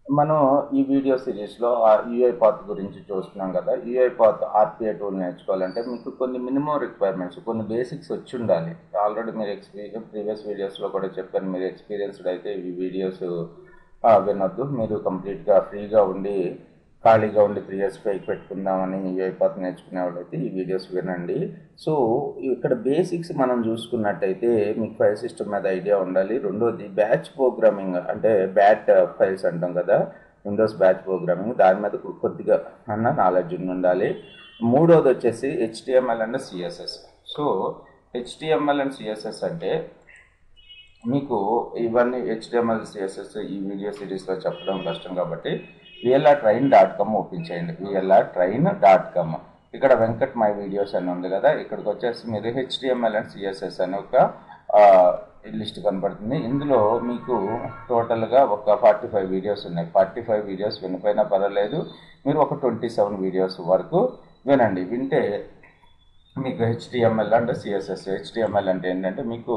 మనం ఈ వీడియో సిరీస్లో యూఐ పాత్ గురించి చూస్తున్నాం కదా యూఐ పాత్ ఆర్పిఐ టూల్ నేర్చుకోవాలంటే మీకు కొన్ని మినిమం రిక్వైర్మెంట్స్ కొన్ని బేసిక్స్ వచ్చి ఉండాలి ఆల్రెడీ మీరు ఎక్స్పీరియన్స్ ప్రీవియస్ వీడియోస్లో కూడా చెప్పాను మీరు ఎక్స్పీరియన్స్డ్ అయితే ఈ వీడియోస్ వినొద్దు మీరు కంప్లీట్గా ఫ్రీగా ఉండి ఖాళీగా ఉండి త్రీ ఇయర్స్ పైకి పెట్టుకుందామని యూఐ పాత్ నేర్చుకునే వాళ్ళైతే ఈ వీడియోస్ వినండి సో ఇక్కడ బేసిక్స్ మనం చూసుకున్నట్టయితే మీకు ఫైల్ సిస్టమ్ మీద ఐడియా ఉండాలి రెండోది బ్యాచ్ ప్రోగ్రామింగ్ అంటే బ్యాట్ ఫైల్స్ అంటాం కదా విండోస్ బ్యాచ్ ప్రోగ్రామింగ్ దాని మీద కొద్దిగా అన్న నాలెడ్జ్ ఉండాలి మూడోది వచ్చేసి HTML and CSS so HTML and CSS అంటే మీకు ఇవన్నీ హెచ్డిఎంఎల్ సిఎస్ఎస్ ఈ వీడియో సిరీస్లో చెప్పడం కష్టం కాబట్టి VLR train dot com open చేయండి విఎల్ఆర్ ట్రైన్ డాట్ కామ్ ఇక్కడ వెంకట్ మై వీడియోస్ అని ఉంది కదా ఇక్కడికి వచ్చేసి మీరు హెచ్డిఎంఎల్ అండ్ సిఎస్ఎస్ అనే ఒక లిస్ట్ కనపడుతుంది ఇందులో మీకు టోటల్గా ఒక ఫార్టీ ఫైవ్ వీడియోస్ ఉన్నాయి ఫార్టీ ఫైవ్ వీడియోస్ వినిపోయినా పర్వాలేదు మీరు ఒక ట్వంటీ సెవెన్ వీడియోస్ వరకు వినండి వింటే మీకు హెచ్డిఎంఎల్ అంటే సిఎస్ఎస్ హెచ్డిఎంఎల్ అంటే ఏంటంటే మీకు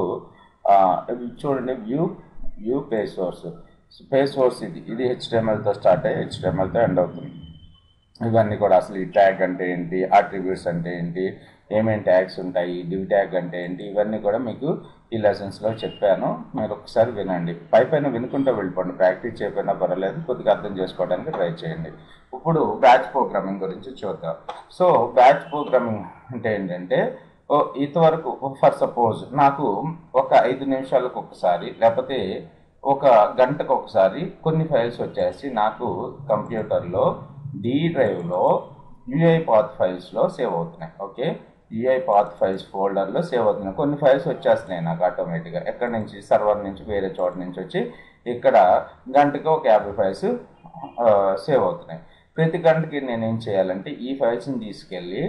చూడండి view view page source page source ఇది ఇది హెచ్డిఎంఎల్తో స్టార్ట్ అయ్యి హెచ్డిఎంఎల్తో ఎండ్ అవుతుంది ఇవన్నీ కూడా అసలు ఈ ట్యాగ్ అంటే ఏంటి ఆట్రిబ్యూట్స్ అంటే ఏంటి ఏమేమి ట్యాగ్స్ ఉంటాయి డివ్ ట్యాగ్ అంటే ఏంటి ఇవన్నీ కూడా మీకు ఈ లెసన్స్లో చెప్పాను మీరు ఒకసారి వినండి పై పైన వినుకుంటూ వెళ్ళిపోండి ప్రాక్టీస్ చేయకపోయినా పర్వాలేదు కొద్దిగా అర్థం చేసుకోవడానికి ట్రై చేయండి ఇప్పుడు బ్యాచ్ ప్రోగ్రామింగ్ గురించి చూద్దాం సో బ్యాచ్ ప్రోగ్రామింగ్ అంటే ఏంటంటే ఇంతవరకు ఫర్ సపోజ్ నాకు ఒక ఐదు నిమిషాలకు ఒకసారి లేకపోతే ఒక గంటకు ఒకసారి కొన్ని ఫైల్స్ వచ్చేసి నాకు కంప్యూటర్లో డి డ్రైవ్లో యూఐ పాత్ ఫైల్స్లో సేవ్ అవుతున్నాయి ఓకే యూఐ పాత్ ఫైల్స్ ఫోల్డర్లో సేవ్ అవుతున్నాయి కొన్ని ఫైల్స్ వచ్చేస్తున్నాయి నాకు ఆటోమేటిక్గా ఎక్కడి నుంచి సర్వర్ నుంచి వేరే చోట నుంచి వచ్చి ఇక్కడ గంటకి ఒక యాభై ఫైల్స్ సేవ్ అవుతున్నాయి ప్రతి గంటకి నేను ఏం చేయాలంటే ఈ ఫైల్స్ని తీసుకెళ్ళి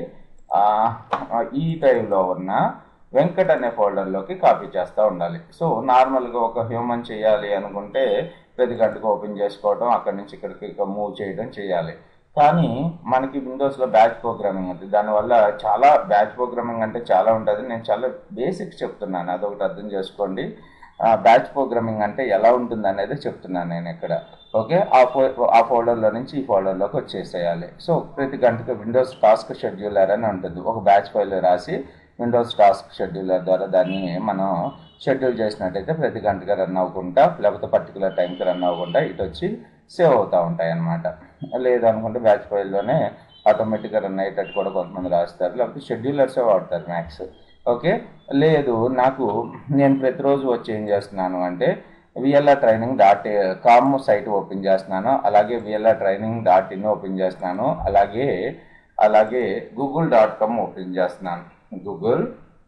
ఈ టైంలో ఉన్న వెంకట్ అనే ఫోల్డర్లోకి కాపీ చేస్తూ ఉండాలి సో నార్మల్గా ఒక హ్యూమన్ చేయాలి అనుకుంటే ప్రతి గంటకు ఓపెన్ చేసుకోవడం అక్కడి నుంచి ఇక్కడికి మూవ్ చేయడం చేయాలి కానీ మనకి విండోస్లో బ్యాచ్ ప్రోగ్రామింగ్ ఉంది దానివల్ల చాలా బ్యాచ్ ప్రోగ్రామింగ్ అంటే చాలా ఉంటుంది నేను చాలా బేసిక్స్ చెప్తున్నాను అదొకటి అర్థం చేసుకోండి బ్యాచ్ ప్రోగ్రామింగ్ అంటే ఎలా ఉంటుంది అనేది చెప్తున్నాను నేను ఇక్కడ ఓకే ఆ ఫో ఆ ఫోల్డర్లో నుంచి ఈ ఫోల్డర్లోకి వచ్చేసేయాలి సో ప్రతి గంటకి విండోస్ టాస్క్ షెడ్యూలర్ అని ఉంటుంది ఒక బ్యాచ్ ఫైల్ రాసి విండోస్ టాస్క్ షెడ్యూలర్ ద్వారా దాన్ని మనం షెడ్యూల్ చేసినట్టయితే ప్రతి గంటగా రన్ అవ్వకుండా లేకపోతే పర్టికులర్ టైంకి రన్ అవ్వకుండా ఇటు వచ్చి సేవ్ అవుతూ ఉంటాయి అన్నమాట లేదనుకుంటే బ్యాచ్ ఫైల్లోనే ఆటోమేటిక్గా రన్ అయ్యేటట్టు కూడా కొంతమంది రాస్తారు లేకపోతే షెడ్యూలర్సే వాడతారు మ్యాక్స్ ఓకే లేదు నాకు నేను ప్రతిరోజు వచ్చి ఏం చేస్తున్నాను అంటే VLR training dot com site open చేస్తున్నాను అలాగే VLR training dot in open చేస్తున్నాను అలాగే అలాగే గూగుల్ డాట్ కామ్ ఓపెన్ చేస్తున్నాను గూగుల్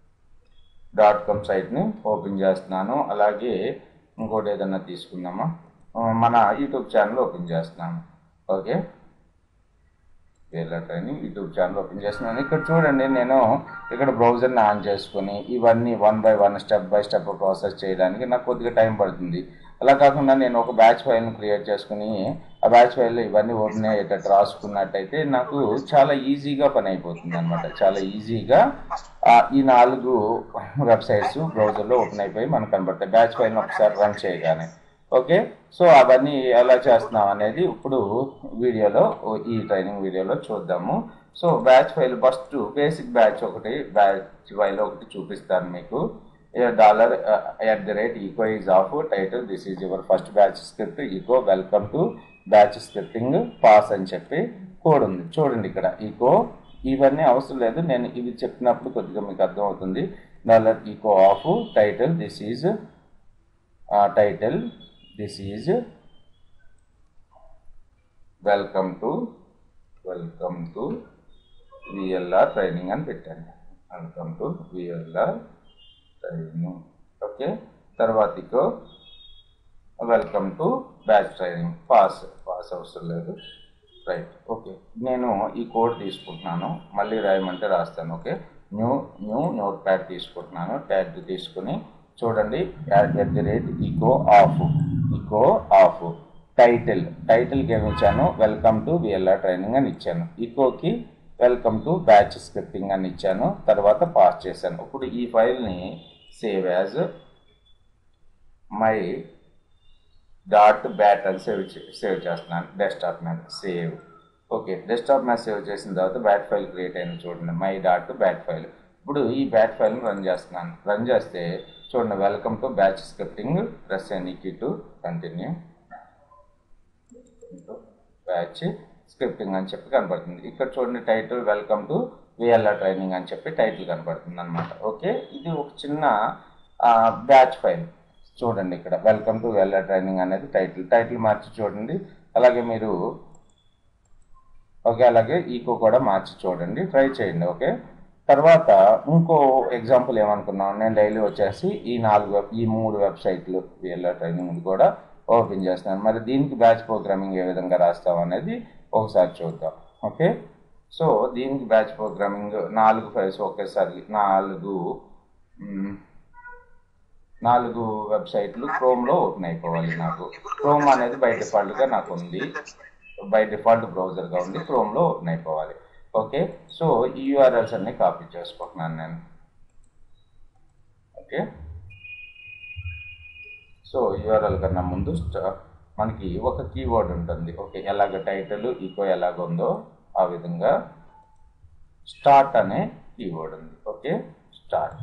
డాట్ కామ్ సైట్ని ఓపెన్ చేస్తున్నాను అలాగే ఇంకోటి ఏదన్నా తీసుకుందామా మన యూట్యూబ్ ఛానల్ ఓపెన్ చేస్తున్నాను ఓకే వేరే ట్రైనింగ్ యూట్యూబ్ ఛానల్ ఓపెన్ చేస్తున్నాను ఇక్కడ చూడండి నేను ఇక్కడ బ్రౌజర్ని ఆన్ చేసుకుని ఇవన్నీ one by one step by step process చేయడానికి నాకు కొద్దిగా టైం పడుతుంది అలా కాకుండా నేను ఒక బ్యాచ్ ఫైల్ని క్రియేట్ చేసుకుని ఆ బ్యాచ్ ఫైల్లో ఇవన్నీ ఓపెన్ అయ్యేటట్టు రాసుకున్నట్టయితే నాకు చాలా ఈజీగా పని అయిపోతుంది అనమాట చాలా ఈజీగా ఈ నాలుగు వెబ్సైట్స్ బ్రౌజర్లో ఓపెన్ అయిపోయి మనకు కనబడతాయి బ్యాచ్ ఫైల్ని ఒకసారి రన్ చేయగానే ఓకే సో అవన్నీ ఎలా చేస్తున్నాం అనేది ఇప్పుడు వీడియోలో ఈ ట్రైనింగ్ వీడియోలో చూద్దాము so batch file first basic batch ఒకటి బ్యాచ్ ఫైల్ ఒకటి చూపిస్తాను మీకు dollar at the rate echo is off title this is your first batch script echo welcome to batch scripting pause అని చెప్పి కోడ్ ఉంది చూడండి ఇక్కడ ఈకో ఇవన్నీ అవసరం లేదు నేను ఇవి చెప్పినప్పుడు కొద్దిగా మీకు అర్థమవుతుంది dollar echo off title this is title this is welcome to welcome to VLR training అని పెట్టాను welcome to VLR training okay తర్వాతకో welcome to batch training pause pause అవసరం లేదు రైట్ ఓకే నేను ఈ కోడ్ తీసుకుంటున్నాను మళ్ళీ రాయమంటే రాస్తాను okay new new notepad తీసుకుంటున్నాను ట్యాగ్ తీసుకుని చూడండి at the rate echo off echo off title టైటిల్కి ఏమి ఇచ్చాను వెల్కమ్ టు విఎల్ఆర్ ట్రైనింగ్ అని ఇచ్చాను ఈకోకి వెల్కమ్ టు బ్యాచ్ స్క్రిప్టింగ్ అని ఇచ్చాను తర్వాత పాస్ చేశాను ఇప్పుడు ఈ ఫైల్ని save as my dot bat అని సేవ్ సేవ్ చేస్తున్నాను డెస్క్టాప్ మీద సేవ్ ఓకే డెస్క్టాప్ మీద సేవ్ చేసిన తర్వాత బ్యాట్ ఫైల్ క్రియేట్ అయింది చూడండి మై డాట్ బ్యాట్ ఫైల్ ఇప్పుడు ఈ బ్యాట్ ఫైల్ని రన్ చేస్తున్నాను రన్ చేస్తే చూడండి welcome to batch scripting press any key to continue batch scripting అని చెప్పి కనపడుతుంది ఇక్కడ చూడండి title welcome to VLR training అని చెప్పి టైటిల్ కనపడుతుంది అనమాట ఓకే ఇది ఒక చిన్న బ్యాచ్ ఫైల్ చూడండి ఇక్కడ వెల్కమ్ టు విఎల్ఆర్ ట్రైనింగ్ అనేది టైటిల్ టైటిల్ మార్చి చూడండి అలాగే మీరు ఓకే అలాగే ఈకో కూడా మార్చి చూడండి ట్రై చేయండి ఓకే తర్వాత ఇంకో ఎగ్జాంపుల్ ఏమనుకున్నాం నేను డైలీ వచ్చేసి ఈ నాలుగు వెబ్ ఈ మూడు వెబ్సైట్లు విఎల్ఆర్ ట్రైనింగ్ కూడా ఓపెన్ చేస్తున్నాను మరి దీనికి బ్యాచ్ ప్రోగ్రామింగ్ ఏ విధంగా రాస్తాం అనేది ఒకసారి చూద్దాం ఓకే సో దీనికి బ్యాచ్ ప్రోగ్రామింగ్ నాలుగు ఫైల్స్ ఒకేసారి నాలుగు మ్, నాలుగు వెబ్సైట్లు క్రోమ్లో ఓపెన్ అయిపోవాలి నాకు క్రోమ్ అనేది బై డిఫాల్ట్గా నాకు ఉంది బై డిఫాల్ట్ బ్రౌజర్గా ఉంది క్రోమ్లో ఓపెన్ అయిపోవాలి ఓకే సో ఈ యూఆర్ఎల్స్ అన్ని కాపీ చేసుకుంటున్నాను నేను ఓకే సో యూఆర్ఎల్ కన్నా ముందు స్ట- మనకి ఒక కీవర్డ్ ఉంటుంది ఓకే ఎలాగ టైటిల్ ఈకో ఎలాగ ఉందో ఆ విధంగా స్టార్ట్ అనే కీవర్డ్ ఉంది ఓకే స్టార్ట్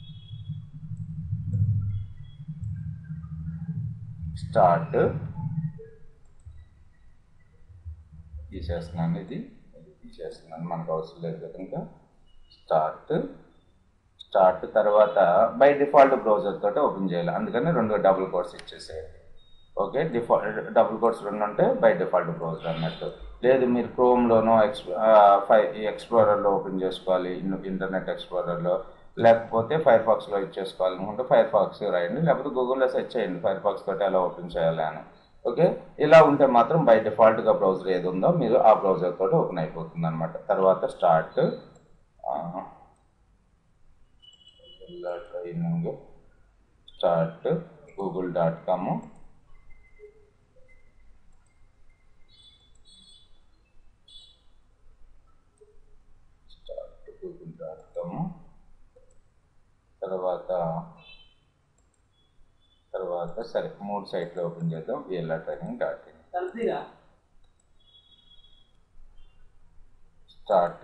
స్టార్ట్ తీసేస్తున్నాను ఇది ఇది తీసేస్తున్నాను మనకు అవసరం లేదు కనుక స్టార్ట్ స్టార్ట్ తర్వాత బై డిఫాల్ట్ బ్రౌజర్ తోటి ఓపెన్ చేయాలి అందుకని రెండు డబుల్ కోర్స్ ఇచ్చేసేయండి ఓకే డిఫాల్ట్ డబుల్ కోర్స్ రెండు ఉంటే బై డిఫాల్ట్ బ్రౌజర్ అన్నట్టు లేదు మీరు క్రోమ్లోనో ఎక్స్ ఫై ఎక్స్ప్లోరర్లో ఓపెన్ చేసుకోవాలి ఇన్- ఇంటర్నెట్ ఎక్స్ప్లోరర్లో లేకపోతే ఫైర్ ఫాక్స్లో ఇచ్చేసుకోవాలి అనుకుంటే ఫైర్ ఫాక్స్ రాయండి లేకపోతే గూగుల్లో సెర్చ్ చేయండి ఫైర్ ఫాక్స్ తోటి ఎలా ఓపెన్ చేయాలి అని ఓకే ఇలా ఉంటే మాత్రం బై డిఫాల్ట్గా బ్రౌజర్ ఏది ఉందో మీరు ఆ బ్రౌజర్ తోటి ఓపెన్ అయిపోతుంది అనమాట తర్వాత start training start Google dot com start Google dot com తర్వాత తర్వాత సరే మూడు సైట్లు ఓపెన్ చేద్దాం విఎల్ఆర్ ట్రైనింగ్ డాట్ ఇన్ తలసిగా start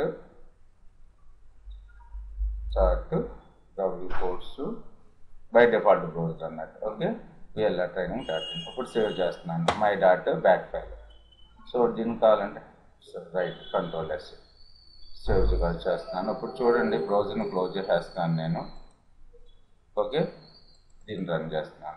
start double quotes by default browser అన్నట్టు okay VLR training dot in ఇప్పుడు సేవ్ చేస్తున్నాను my dot bat file so దీనికి కావాలంటే రైట్ కంట్రోల్ ఎస్ సేవ్ చేస్తున్నాను ఇప్పుడు చూడండి బ్రౌజర్ని క్లోజ్ చేసేస్తున్నాను నేను ఓకే దీన్ని రన్ చేస్తున్నాను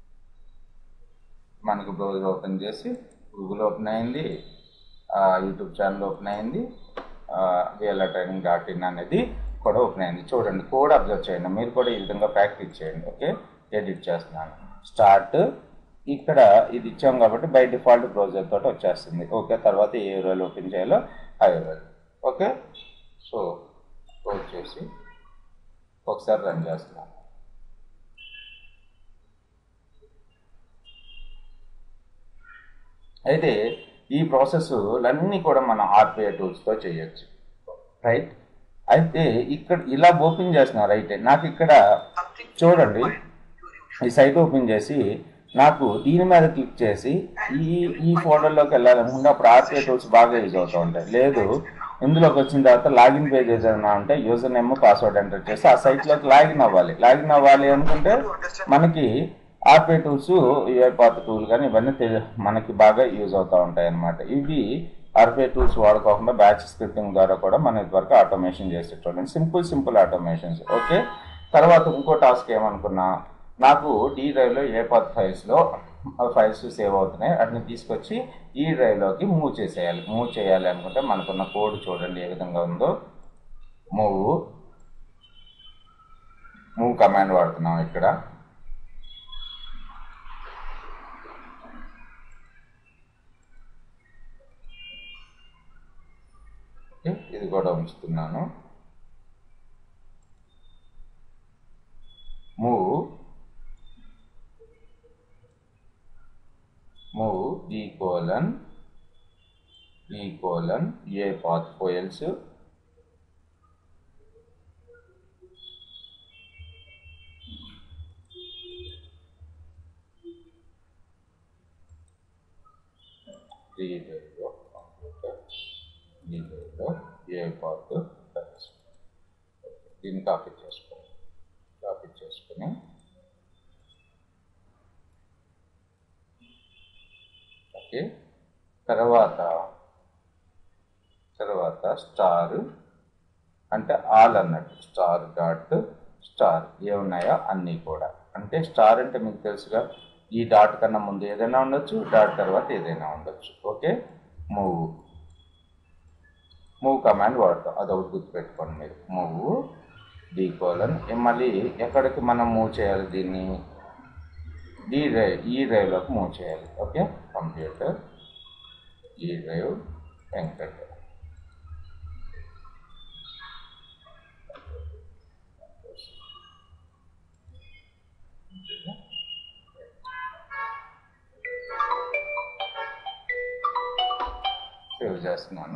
మనకు బ్రౌజర్ ఓపెన్ చేసి గూగుల్ ఓపెన్ అయింది ఆ, యూట్యూబ్ ఛానల్ ఓపెన్ అయింది విఎల్ఆర్ ట్రైనింగ్ డాట్ ఇన్ అనేది కూడా ఓపెన్ అయింది చూడండి కోడ్ అబ్జర్వ్ చేయండి మీరు కూడా ఈ విధంగా ప్రాక్టీస్ చేయండి ఓకే ఎడిట్ చేస్తున్నాను స్టార్ట్ ఇక్కడ ఇది ఇచ్చాం కాబట్టి బై డిఫాల్ట్ బ్రౌజర్ తోటి వచ్చేస్తుంది ఓకే తర్వాత ఏ యూరోలు ఓపెన్ చేయాలో ఆ యూరోలు ఓకే సో క్లోజ్ చేసి ఒకసారి రన్ చేస్తున్నాను అయితే ఈ ప్రాసెస్లన్నీ కూడా మనం ఆర్పిఐ టూల్స్తో చేయొచ్చు రైట్ అయితే ఇక్కడ ఇలా ఓపెన్ చేస్తున్నా రైట్ నాకు ఇక్కడ చూడండి ఈ సైట్ ఓపెన్ చేసి నాకు దీని మీద క్లిక్ చేసి ఈ ఈ ఫోల్డర్లోకి వెళ్ళాలనుకుంటే అప్పుడు ఆర్పిఐ టూల్స్ బాగా యూజ్ అవుతూ ఉంటాయి లేదు ఇందులోకి వచ్చిన తర్వాత లాగిన్ పేజ్ ఏదైనా ఉంటే యూజర్ నేమ్ పాస్వర్డ్ ఎంటర్ చేసి ఆ సైట్లోకి లాగిన్ అవ్వాలి లాగిన్ అవ్వాలి అనుకుంటే మనకి RPI tools UiPath tool కానీ ఇవన్నీ తెలి- మనకి బాగా యూజ్ అవుతూ ఉంటాయి అన్నమాట ఇవి ఆర్పిఐ టూల్స్ వాడుకోకుండా బ్యాచ్ స్క్రిప్టింగ్ ద్వారా కూడా మనం ఇదివరకు ఆటోమేషన్ చేసేటోళ్ళం సింపుల్ సింపుల్ ఆటోమేషన్స్ ఓకే తర్వాత ఇంకో టాస్క్ ఏమనుకున్నా నాకు డి డ్రైవ్లో ఏ పాత్ ఫైల్స్లో ఫైల్స్ సేవ్ అవుతున్నాయి వాటిని తీసుకొచ్చి ఈ డ్రైవ్లోకి మూవ్ చేసేయాలి మూవ్ చేయాలి అనుకుంటే మనకున్న కోడ్ చూడండి ఏ విధంగా ఉందో మూవ్ మూవ్ కమాండ్ వాడుతున్నాం ఇక్కడ ఓకే ఇది కూడా ఉంచుతున్నాను move move E colon E colon UiPath files D డ్రైవ్లో కంప్యూటర్ డి డ్రైవ్లో ఏ పాత్ ఫైల్స్ దీన్ని కాపీ చేసుకోండి కాపీ చేసుకుని ఓకే తర్వాత తర్వాత స్టార్ అంటే ఆల్ అన్నట్టు స్టార్ డాట్ స్టార్ ఏమున్నాయో అన్నీ కూడా అంటే స్టార్ అంటే మీకు తెలుసుగా ఈ డాట్ కన్నా ముందు ఏదైనా ఉండొచ్చు డాట్ తర్వాత ఏదైనా ఉండొచ్చు ఓకే మూవ్ మూవ్ కమాండ్ వాడతాం అదొకటి గుర్తుపెట్టుకోండి మీరు మూవ్ డీ కోలన్ మళ్ళీ ఎక్కడికి మనం మూవ్ చేయాలి దీన్ని ఈ డ్రైవ్ ఈ డ్రైవ్లోకి మూవ్ చేయాలి okay computer E drive Venkat save చేస్తున్నాను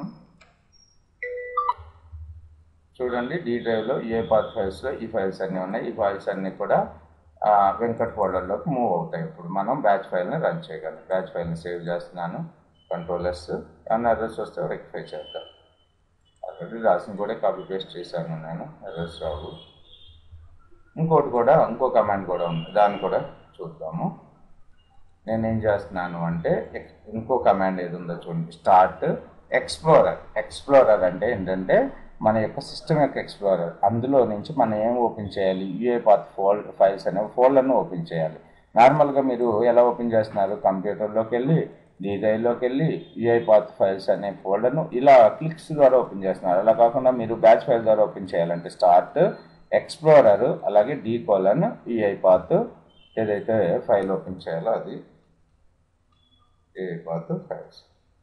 చూడండి డీ డ్రైవ్లో ఏ పాత్ ఫైల్స్లో ఈ ఫైల్స్ అన్నీ ఉన్నాయి ఈ ఫైల్స్ అన్నీ కూడా ఆ, వెంకట్ ఫోల్డర్లోకి మూవ్ అవుతాయి ఇప్పుడు మనం బ్యాచ్ ఫైల్ని రన్ చేయగలం బ్యాచ్ ఫైల్ని సేవ్ చేస్తున్నాను కంట్రోల్ ఎస్ ఏమన్నా ఎర్రర్స్ వస్తే రెక్టిఫై చేద్దాం ఆల్రెడీ రాసిన కూడా కాపీ పేస్ట్ చేశాను నేను ఎర్రర్స్ రావు ఇంకోటి కూడా ఇంకో కమాండ్ కూడా ఉంది దాన్ని కూడా చూద్దాము నేను ఏం చేస్తున్నాను అంటే ఎక్- ఇంకో కమాండ్ ఏది ఉందో చూడండి స్టార్ట్ ఎక్స్ప్లోరర్ ఎక్స్ప్లోరర్ అంటే ఏంటంటే మన యొక్క సిస్టమ్ యొక్క ఎక్స్ప్లోరర్ అందులో నుంచి మనం ఏం ఓపెన్ చేయాలి యూఏ పాత్ ఫోల్ ఫైల్స్ అనే ఫోల్డర్ను ఓపెన్ చేయాలి నార్మల్గా మీరు ఎలా ఓపెన్ చేస్తున్నారు కంప్యూటర్లోకి వెళ్ళి డీజైలోకి వెళ్ళి యూఐ పాత్ ఫైల్స్ అనే ఫోల్డర్ను ఇలా క్లిక్స్ ద్వారా ఓపెన్ చేస్తున్నారు అలా కాకుండా మీరు బ్యాచ్ ఫైల్ ద్వారా ఓపెన్ చేయాలంటే స్టార్ట్ ఎక్స్ప్లోరర్ అలాగే డీ కోలన్ యూఐ పాత్ ఏదైతే ఫైల్ ఓపెన్ చేయాలో అది యూఐ పాత్ ఫైల్స్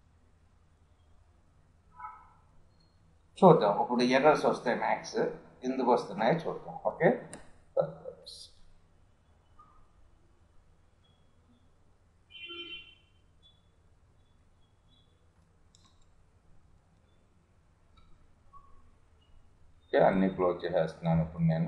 చూద్దాం ఇప్పుడు ఎర్రర్స్ వస్తాయి మ్యాక్స్ ఎందుకు వస్తున్నాయో చూద్దాం ఓకే ఓకే అన్ని క్లోజ్ చేసేస్తున్నాను ఇప్పుడు నేను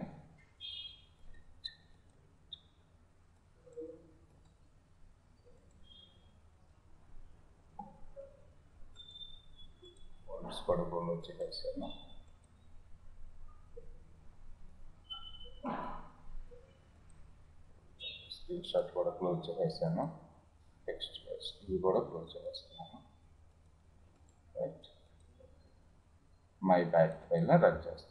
ఫోల్డర్స్ కూడా క్లోజ్ చేసేస్తాను స్క్రీన్ షాట్ కూడా క్లోజ్ చేసేసాను టెక్స్ట్ ఇది కూడా క్లోజ్ చేసేస్తున్నాను రైట్ మై బ్యాక్ ఫైల్ని రన్ చేస్తాను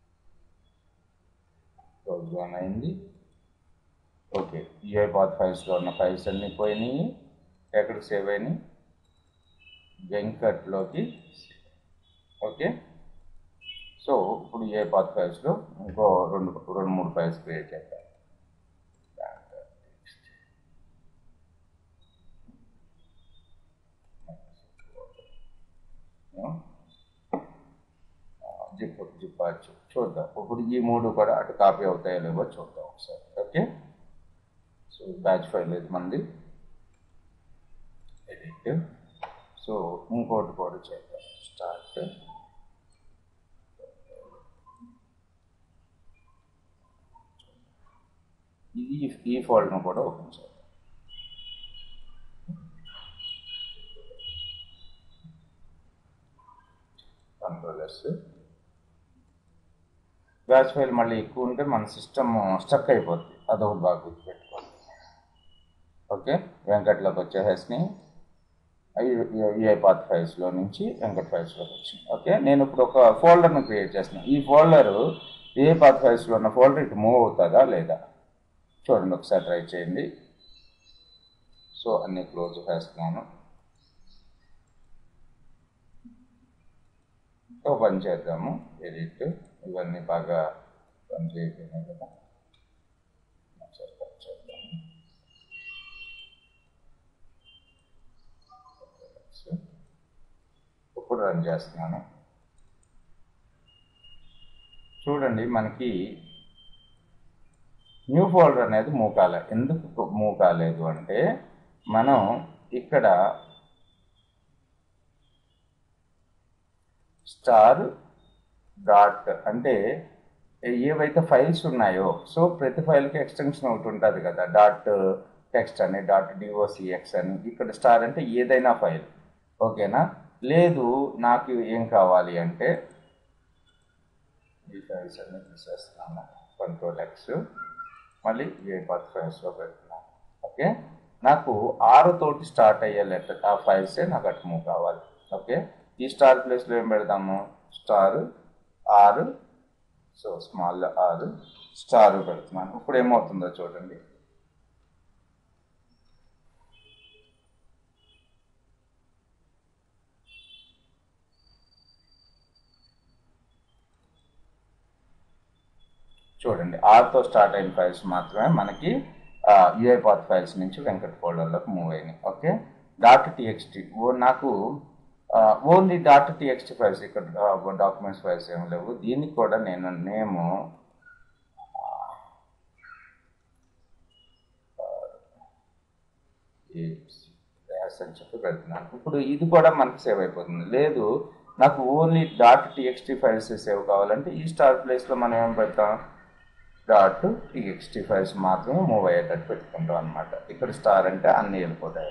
క్లోజ్ ఆన్ అయింది ఓకే యూఐ పాత్ ఫైల్స్లో ఉన్న ఫైల్స్ అన్నీ పోయినాయి ఎక్కడికి సేవ్ అయినాయి వెంకట్లోకి ఓకే సో ఇప్పుడు ఏ పాత్ ఫైల్స్లో ఇంకో రెండు రెండు మూడు ఫైల్స్ క్రియేట్ చేద్దాం జిప్ జిప్పాచ్చు చూద్దాం ఇప్పుడు ఈ మూడు కూడా అటు కాపీ అవుతాయో లేవో చూద్దాం ఒకసారి ఓకే సో బ్యాచ్ ఫైల్ ఇది మంది ఎడిట్ సో ఇంకోటి కూడా చేద్దాం స్టార్ట్ ఇది ఈ ఫోల్డర్ను కూడా ఓపెన్ చేద్దాం కంట్రోల్ ఎస్ బ్యాచ్ ఫైల్ మళ్ళీ ఎక్కువ ఉంటే మన సిస్టమ్ స్టక్ అయిపోద్ది అదొకటి బాగా గుర్తుపెట్టుకోండి ఓకే వెంకట్లోకి వచ్చేసేసినాయి యూఐ పాత్ ఫైల్స్లో నుంచి వెంకట్ ఫైల్స్లోకి వచ్చింది ఓకే నేను ఇప్పుడు ఒక ఫోల్డర్ను క్రియేట్ చేస్తున్నాను ఈ ఫోల్డరు ఏ పాత్ ఫైల్స్లో ఉన్న ఫోల్డర్ ఇటు మూవ్ అవుతుందా లేదా చూడండి ఒకసారి ట్రై చేయండి సో అన్నీ క్లోజ్ చేస్తున్నాను ఓపెన్ చేద్దాము ఎడిట్ ఇవన్నీ బాగా పని చేయకపోయినాయి కదా ఒకసారి కట్ చేద్దాము ఇప్పుడు రన్ చేస్తున్నాను చూడండి మనకి న్యూ ఫోల్డర్ అనేది మూవ్ కాలే ఎందుకు మూవ్ కాలేదు అంటే మనం ఇక్కడ స్టార్ డాట్ అంటే ఏవైతే ఫైల్స్ ఉన్నాయో సో ప్రతి ఫైల్కి ఎక్స్టెన్షన్ ఒకటి ఉంటుంది కదా డాట్ టెక్స్ట్ అని డాట్ డిఓసిఎక్స్ అని ఇక్కడ స్టార్ అంటే ఏదైనా ఫైల్ ఓకేనా లేదు నాకు ఏం కావాలి అంటే ఈ ఫైల్స్ అన్ని తీసేస్తున్నాను కంట్రోల్ ఎక్స్ మళ్ళీ ఏ పాత్ ఫైల్స్లో పెడుతున్నాను ఓకే నాకు ఆరు తోటి స్టార్ట్ అయ్యే లెటర్ ఆ ఫైల్సే నాకు అటు మూవ్ కావాలి ఓకే ఈ స్టార్ ప్లేస్లో ఏం పెడదాము స్టార్ ఆరు సో స్మాల్ ఆరు స్టార్ పెడుతున్నాను ఇప్పుడు ఏమవుతుందో చూడండి చూడండి ఆర్తో స్టార్ట్ అయిన ఫైల్స్ మాత్రమే మనకి యూఐ పాత్ ఫైల్స్ నుంచి వెంకట్ ఫోల్డర్లోకి మూవ్ అయినాయి ఓకే డాట్ టీఎక్స్టీ ఓ నాకు ఓన్లీ డాట్ టీఎక్స్టీ ఫైల్స్ ఇక్కడ డాక్యుమెంట్స్ ఫైల్స్ ఏమి లేవు దీనికి కూడా నేను నేము అని చెప్పి పెడుతున్నాను ఇప్పుడు ఇది కూడా మనకి సేవ్ అయిపోతుంది లేదు నాకు only dot TXT files save కావాలంటే ఈ స్టార్ ప్లేస్లో మనం ఏం పెడతాం డాట్ టీఎక్స్టీ ఫైల్స్ మాత్రమే మూవ్ అయ్యేటట్టు పెట్టుకుంటాం అనమాట ఇక్కడ స్టార్ అంటే అన్నీ వెళ్ళిపోతాయి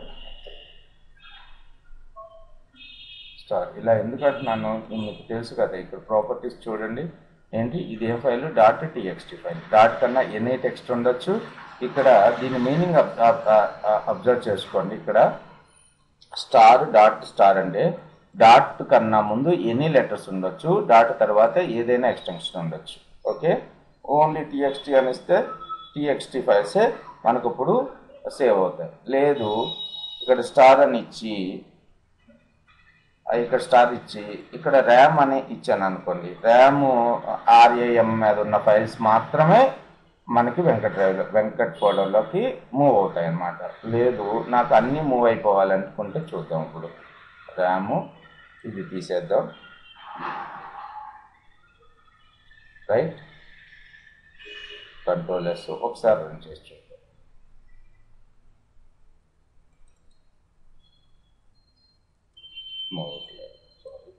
స్టార్ ఇలా ఎందుకు అంటున్నాను మీకు తెలుసు కదా ఇక్కడ ప్రాపర్టీస్ చూడండి ఏంటి ఇది ఏ file dot TXT file dot కన్నా ఎనీ టెక్స్ట్ ఉండొచ్చు ఇక్కడ దీని మీనింగ్ అబ్జర్వ్ చేసుకోండి ఇక్కడ స్టార్ డాట్ స్టార్ అంటే డాట్ కన్నా ముందు ఎనీ లెటర్స్ ఉండొచ్చు డాట్ తర్వాత ఏదైనా ఎక్స్టెన్షన్ ఉండొచ్చు ఓకే ఓన్లీ టీఎక్స్టీ అని ఇస్తే టీఎక్స్టీ ఫైల్సే మనకు ఇప్పుడు సేవ్ అవుతాయి లేదు ఇక్కడ స్టార్ అని ఇచ్చి ఇక్కడ స్టార్ ఇచ్చి ఇక్కడ ర్యామ్ అని ఇచ్చాను అనుకోండి ర్యామ్ ఆర్ఏఎం మీద ఉన్న ఫైల్స్ మాత్రమే మనకి వెంకట్ డ్రైవ్లో వెంకట్ ఫోల్డర్లోకి మూవ్ అవుతాయి అన్నమాట లేదు నాకు అన్నీ మూవ్ అయిపోవాలనుకుంటే చూద్దాం ఇప్పుడు ర్యాము ఇది తీసేద్దాం రైట్ కంట్రోల్ ఎస్ ఒకసారి రన్ చేసి చూద్దాం మూవ్ అవ్వట్లేదు సారీ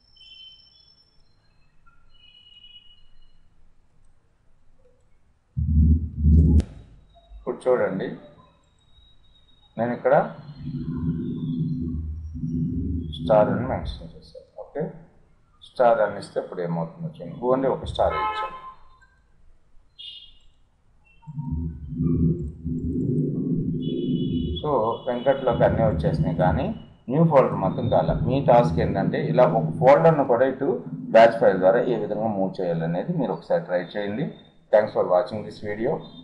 ఇప్పుడు చూడండి నేను ఇక్కడ స్టార్ అని మెన్షన్ చేశాను ఓకే స్టార్ అని ఇస్తే ఇప్పుడు ఏమవుతుందో చూడండి ఓన్లీ ఒక స్టార్ ఇచ్చాను సో వెంకట్లోకి అన్నీ వచ్చేసినాయి కానీ న్యూ ఫోల్డర్ మొత్తం కాల మీ టాస్క్ ఏంటంటే ఇలా ఒక ఫోల్డర్ను కూడా ఇటు బ్యాచ్ ఫైల్ ద్వారా ఏ విధంగా మూవ్ చేయాలనేది మీరు ఒకసారి ట్రై చేయండి thanks for watching this video